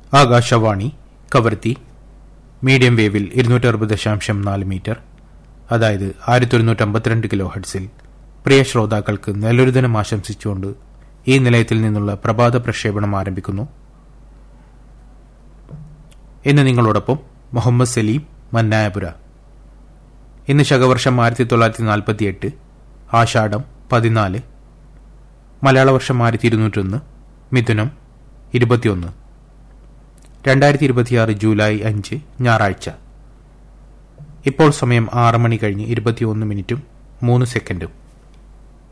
Akashvani കവർത്തി medium വേവിൽ ഇരുന്നൂറ്റി അറുപത് ദശാംശം നാല് മീറ്റർ അതായത് ആയിരത്തി ഒരുന്നൂറ്റി അമ്പത്തിരണ്ട് കിലോ ഹെഡ്സിൽ പ്രിയ ശ്രോതാക്കൾക്ക് നല്ലൊരു ദിനം ആശംസിച്ചുകൊണ്ട് ഈ നിലയത്തിൽ നിന്നുള്ള പ്രഭാത പ്രക്ഷേപണം ആരംഭിക്കുന്നു ഇന്ന് നിങ്ങളോടൊപ്പം മുഹമ്മദ് സലീം മന്നായപുര ഇന്ന് ശകവർഷം ആയിരത്തി തൊള്ളായിരത്തി നാൽപ്പത്തി എട്ട് ആഷാഢം പതിനാല് മലയാള വർഷം ആയിരത്തി ഇരുന്നൂറ്റൊന്ന് മിഥുനം ഇരുപത്തിയൊന്ന് രണ്ടായിരത്തി ഇരുപത്തിയാറ് ജൂലൈ അഞ്ച് ഞായറാഴ്ച ഇപ്പോൾ സമയം ആറ് മണി കഴിഞ്ഞ് ഇരുപത്തിയൊന്ന് മിനിറ്റും മൂന്ന് സെക്കൻഡും